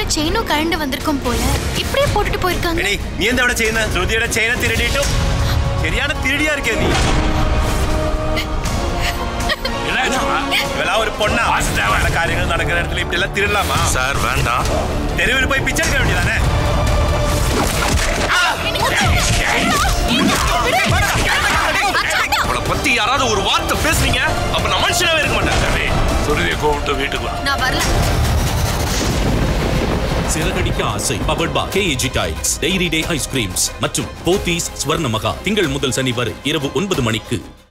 செயினும் கழண்டு வந்திருக்கும் போல இப்படியே போட்டுட்டு போயிருக்காங்க എടീ നീ എന്താ ഇവിടെ ചെയ്യുന്നത് ശ്രുതിയുടെ ചെയിനെ തിരടിയിട്ടും ശരിയാണ് തിരടിയാ ഇരിക്കേ നീ ഇവളാ ഒരു പൊണ്ണാ പല കാര്യങ്ങൾ നടക്കുന്ന ഇടത്തിൽ இப்படி எல்லாம் திருடலாமா சார் வேண்டாம் தெருவில் போய் பிச்சை எடுக்க வேண்டியதானே அவளை பத்தி யாராவது ஒரு வார்த்தை பேசுனீங்க அப்ப நான் மனுஷனாவே இருக்க மாட்டேன் சுருதியை கூப்பிட்டு வீட்டுக்கு வா நான் வரல சிறகடிக்க Aasai powered by KAG tiles dairy day ice creams மற்றும் போத்தீஸ் ஸ்வர்ணமகா திங்கள் முதல் சனி வரை இரவு ஒன்பது மணிக்கு